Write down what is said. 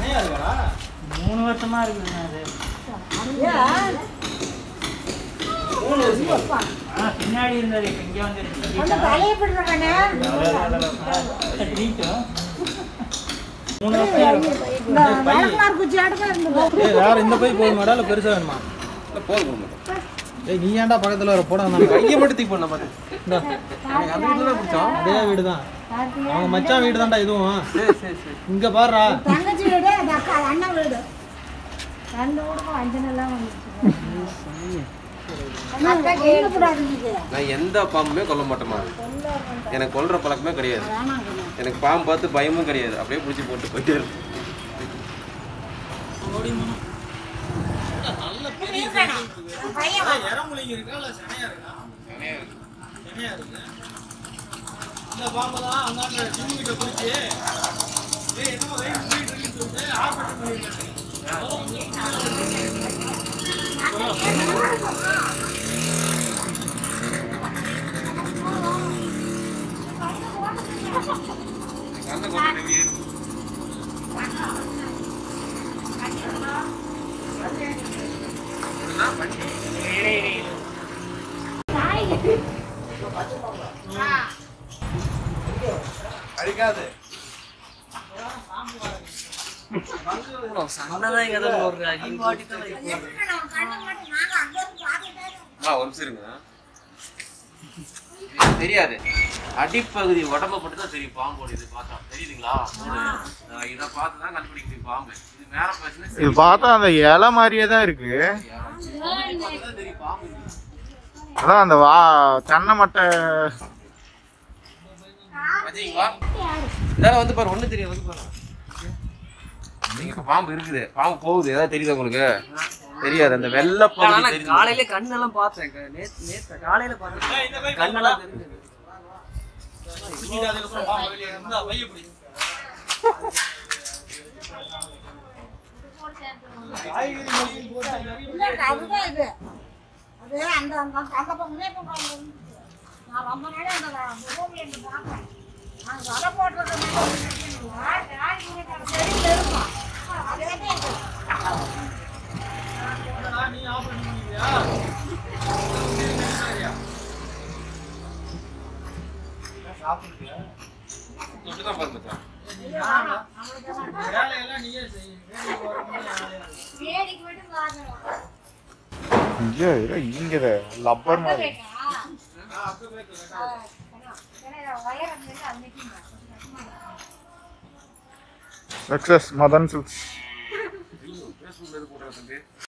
சனையா இருக்கா மூணு வருஷமா இருக்குதுண்ணா அது மூணு வருஷமா ஆ பின்னாடி இருந்தது இப்போ இங்கே வந்துருச்சு ஒண்ணு தலையை பிடிக்கிறவனே. ட்ரீட்டும் மூணு வருஷம் இருக்கும். இந்த விளக்குமாறு குச்சியாட்டமா இருந்தது. ஏய் வேற இந்த பை போதுமாடா இல்ல பெருசா வேணுமா போதும் ஏய் நீ ஏன்டா பக்கத்துல வர போட நான் கையை மட்டும் தூக்கி பண்ண பாத்து இந்த எனக்கு அந்த வீட்டுல தான் பிடிச்சோம் அதே வீடு தான் பார்த்தியா? அவங்க மச்சான் வீடு தான்டா இதுவும் சரி சரி சரி இங்க பாருடா தங்கச்சி வீடு அந்த அக்கா அண்ணன் வீடு ரெண்டு வீடுக்கும் அஞ்சனை எல்லாம் வந்துருச்சு அக்கா கேட்கக்கூடாது நான் எந்த பாம்புமே கொல்ல மாட்டேமா எனக்கு கொல்ற பழக்கமே கிடையாது வேணாங்க எனக்கு பாம்பு பார்த்து பயமும் கிடையாது அப்படியே பிடிச்சி போட்டு போயிட்டே இருக்கும் இறமுலிங்க இருக்கா இல்ல சனையா இருக்கா சனையா இருக்கு இந்த பாம்பு தான் அந்தாண்ட ஜிம் கிட்ட பிடிச்சி ஏய் என்னமோ வெயிட் போயிட்டு இருக்குன்னு சொல்லிட்டு ஆப்ரேஷன் பண்ணிருக்காங்க அடிக்காது ஆ ஒரு நிமிஷம் இருங்க இது தெரியாது அடிப்பகுதி உடம்ப மட்டும் தான் தெரியும் பாம்போட இது பார்த்தா தெரியுதுங்களா ஆ, இதை பார்த்து தான் கண்டுபிடிக்க முடியும் பாம்பு இது மேல போச்சுன்னா இது பார்த்தா அந்த இலை மாதிரியே தான் இருக்கு பார்த்து தான் தெரியும் பாம்பு இருக்கு. அதான் அந்த வா தென்னை மட்டை பாத்தீங்களா இதால வந்து பாரு ஒண்ணு தெரியாது வந்து பாரு இங்க பாம்பு இருக்குது பாம்பு போகுது ஏதாவது தெரியுதா உங்களுக்கு தெரியாது அந்த வெள்ளை பகுதி தெரியுது காலையில கண்ணெல்லாம் பார்த்தேன் க- நேத்து நேத்து காலையில பார்த்தேன் கண்ணெல்லாம் தெரிஞ்சது இது அதுக்கப்புறம் பாம்பு வெளியே இருந்தா பைய பிடி காய்கறி மளிகை போட்டு இல்ல, அதுதான் இது. அது அந்த அந்த அந்த பக்கமே இப்ப பாருங்க. நான் ரொம்ப நாளா அந்த முகவரி எனக்கு பார்க்கிறேன். நான் வலை போட்டிருக்க செடியில் இருக்கும். அதே தான் இது. என்னடா, நீ ஆபரேஷன் பண்ணிக்கிறியா இப்படிதான் பாரு மச்சான். வேலையெல்லாம் நீயே செய்ய வேலைக்கு போறவங்க வேலையா இருக்கு. வேடிக்கை மட்டும் பார்க்கணும். இங்கே இங்கே லப்பர் மாதிரி ஏன்னா வயர் அந்த அன்னைக்கு சக்சஸ் மதன் சில்க்ஸ் Facebook ல எது போடுறது தம்பி?